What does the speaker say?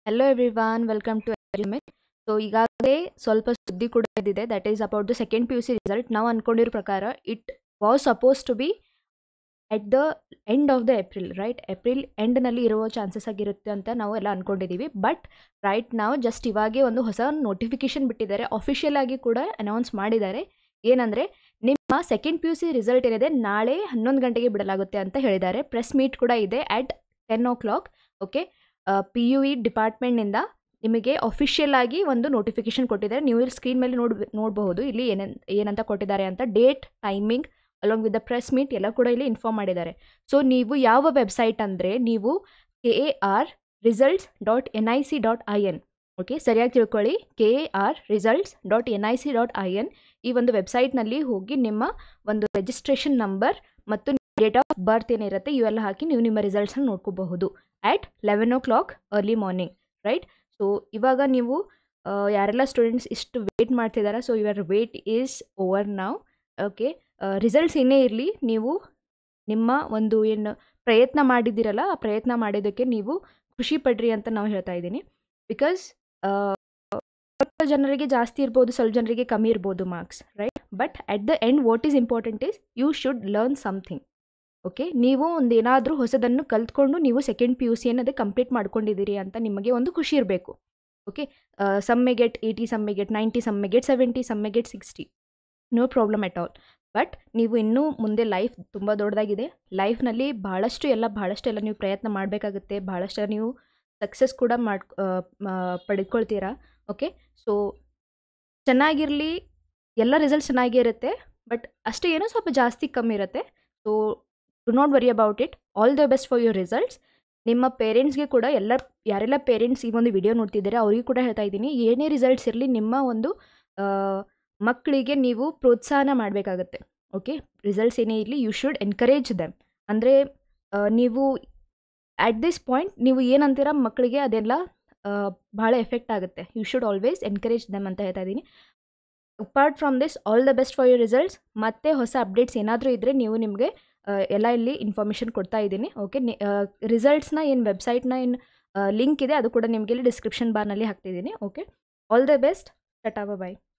hello everyone welcome to element so ಈಗಾಗಲೇ ಸ್ವಲ್ಪ ಸುದ್ದಿ ಕೂಡ ಇದ್ದಿದೆ that is about the second P U C result ನಾವು ಅಂದ್ಕೊಂಡಿರೋ ಪ್ರಕಾರ it was suppose to be at the end of the April right April ಎಂಡ್ನಲ್ಲಿ ಇರುವ ಚಾನ್ಸಸ್ ಆಗಿರುತ್ತೆ ಅಂತ ನಾವು ಎಲ್ಲ ಅಂದ್ಕೊಂಡಿದ್ದೀವಿ ಬಟ್ ರೈಟ್ ನಾವು ಜಸ್ಟ್ ಇವಾಗೇ ಒಂದು ಹೊಸ ನೋಟಿಫಿಕೇಶನ್ ಬಿಟ್ಟಿದ್ದಾರೆ ಅಫಿಷಿಯಲ್ ಆಗಿ ಕೂಡ ಅನೌನ್ಸ್ ಮಾಡಿದ್ದಾರೆ ಏನಂದರೆ ನಿಮ್ಮ second P U C result ಏನಿದೆ ನಾಳೆ ಹನ್ನೊಂದು ಗಂಟೆಗೆ ಬಿಡಲಾಗುತ್ತೆ ಅಂತ ಹೇಳಿದ್ದಾರೆ ಪ್ರೆಸ್ ಮೀಟ್ ಕೂಡ ಇದೆ at ten o'clock okay P U E ಡಿಪಾರ್ಟ್ಮೆಂಟ್ನಿಂದ ನಿಮಗೆ ಅಫಿಷಿಯಲ್ ಆಗಿ ಒಂದು ನೋಟಿಫಿಕೇಶನ್ ಕೊಟ್ಟಿದ್ದಾರೆ ನೀವು ಇಲ್ಲಿ ಸ್ಕ್ರೀನ್ ಮೇಲೆ ನೋಡ್ ನೋಡಬಹುದು ಇಲ್ಲಿ ಏನೇನು ಏನಂತ ಕೊಟ್ಟಿದ್ದಾರೆ ಅಂತ date timing along with the press meet ಎಲ್ಲ ಕೂಡ ಇಲ್ಲಿ ಇನ್ಫಾರ್ಮ್ ಮಾಡಿದ್ದಾರೆ ಸೊ ನೀವು ಯಾವ ವೆಬ್ಸೈಟ್ ಅಂದರೆ ನೀವು K A R results dot N I C dot I N okay ಸರಿಯಾಗಿ ತಿಳ್ಕೊಳ್ಳಿ K A R results dot N I C dot I N ಈ ಒಂದು ವೆಬ್ಸೈಟ್ನಲ್ಲಿ ಹೋಗಿ ನಿಮ್ಮ ಒಂದು ರಿಜಿಸ್ಟ್ರೇಷನ್ ನಂಬರ್ ಮತ್ತು ಡೇಟ್ ಆಫ್ ಬರ್ತ್ ಏನಿರುತ್ತೆ ಇವೆಲ್ಲ ಹಾಕಿ ನೀವು ನಿಮ್ಮ ರಿಸಲ್ಟ್ಸನ್ನು ನೋಡ್ಕೋಬಹುದು at eleven o'clock early morning right so ಇವಾಗ ನೀವು ಯಾರೆಲ್ಲ ಸ್ಟೂಡೆಂಟ್ಸ್ ಇಷ್ಟು ವೇಟ್ ಮಾಡ್ತಿದ್ದಾರೆ so your wait is over ನಾವ್ ಓಕೆ ರಿಸಲ್ಟ್ಸ್ ಏನೇ ಇರಲಿ ನೀವು ನಿಮ್ಮ ಒಂದು ಏನು ಪ್ರಯತ್ನ ಮಾಡಿದ್ದೀರಲ್ಲ ಆ ಪ್ರಯತ್ನ ಮಾಡಿದ್ದಕ್ಕೆ ನೀವು ಖುಷಿ ಪಡ್ರಿ ಅಂತ ನಾವು ಹೇಳ್ತಾ ಇದ್ದೀನಿ ಬಿಕಾಸ್ ಸ್ವಲ್ಪ ಜನರಿಗೆ ಜಾಸ್ತಿ ಇರ್ಬೋದು ಸ್ವಲ್ಪ ಜನರಿಗೆ ಕಮ್ಮಿ ಇರ್ಬೋದು marks right but at the end what is important is you should learn something okay ನೀವು ಒಂದು ಏನಾದರೂ ಹೊಸದನ್ನು ಕಲ್ತ್ಕೊಂಡು ನೀವು ಸೆಕೆಂಡ್ ಪಿ ಯು ಸಿ ಅನ್ನೋದು ಕಂಪ್ಲೀಟ್ ಮಾಡ್ಕೊಂಡಿದ್ದೀರಿ ಅಂತ ನಿಮಗೆ ಒಂದು ಖುಷಿ ಇರಬೇಕು okay some may get eighty some may get ninety some may get seventy some may get sixty no problem at all but ನೀವು ಇನ್ನೂ ಮುಂದೆ ಲೈಫ್ ತುಂಬ ದೊಡ್ಡದಾಗಿದೆ ಲೈಫ್ನಲ್ಲಿ ಭಾಳಷ್ಟು ಎಲ್ಲ ಭಾಳಷ್ಟು ಎಲ್ಲ ನೀವು ಪ್ರಯತ್ನ ಮಾಡಬೇಕಾಗುತ್ತೆ ಭಾಳಷ್ಟು ನೀವು ಸಕ್ಸಸ್ ಕೂಡ ಮಾಡಿ ಪಡೆದುಕೊಳ್ತೀರಾ ಓಕೆ ಸೊ ಚೆನ್ನಾಗಿರಲಿ ಎಲ್ಲ ರಿಸಲ್ಟ್ಸ್ ಚೆನ್ನಾಗೇ ಇರುತ್ತೆ ಬಟ್ ಅಷ್ಟೇ ಏನೋ ಸ್ವಲ್ಪ ಜಾಸ್ತಿ ಕಮ್ಮಿ ಇರುತ್ತೆ so do not worry about it all the best for your results ನಿಮ್ಮ ಪೇರೆಂಟ್ಸ್ಗೆ ಕೂಡ ಎಲ್ಲ ಯಾರೆಲ್ಲ ಪೇರೆಂಟ್ಸ್ ಈ ಒಂದು ವಿಡಿಯೋ ನೋಡ್ತಿದ್ದಾರೆ ಅವ್ರಿಗೆ ಕೂಡ ಹೇಳ್ತಾ ಇದ್ದೀನಿ ಏನೇ ರಿಸಲ್ಟ್ಸ್ ಇರಲಿ ನಿಮ್ಮ ಒಂದು ಮಕ್ಕಳಿಗೆ ನೀವು ಪ್ರೋತ್ಸಾಹನ ಮಾಡಬೇಕಾಗತ್ತೆ ಓಕೆ ರಿಸಲ್ಟ್ಸ್ ಏನೇ ಇರಲಿ ಯು ಶುಡ್ ಎನ್ಕರೇಜ್ ದೆಮ್ ಅಂದರೆ ನೀವು ಅಟ್ ದಿಸ್ ಪಾಯಿಂಟ್ ನೀವು ಏನಂತೀರ ಮಕ್ಕಳಿಗೆ ಅದೆಲ್ಲ ಭಾಳ ಎಫೆಕ್ಟ್ ಆಗುತ್ತೆ you should always encourage them ಅಂತ ಹೇಳ್ತಾ ಇದ್ದೀನಿ apart from this all the best for your results ಮತ್ತೆ ಹೊಸ ಅಪ್ಡೇಟ್ಸ್ ಏನಾದರೂ ಇದ್ದರೆ ನೀವು ನಿಮಗೆ ಎಲ್ಲ ಇಲ್ಲಿ ಇನ್ಫಾರ್ಮೇಷನ್ ಕೊಡ್ತಾ ಇದ್ದೀನಿ ಓಕೆ ರಿಸಲ್ಟ್ಸ್ನ ಏನು ವೆಬ್ಸೈಟ್ನ ಏನು ಲಿಂಕ್ ಇದೆ ಅದು ಕೂಡ ನಿಮಗೆ ಇಲ್ಲಿ ಡಿಸ್ಕ್ರಿಪ್ಷನ್ ಬಾರ್ನಲ್ಲಿ ಹಾಕ್ತಿದ್ದೀನಿ ಓಕೆ ಆಲ್ ದ ಬೆಸ್ಟ್ ಟಟಾವ ಬಾಯ್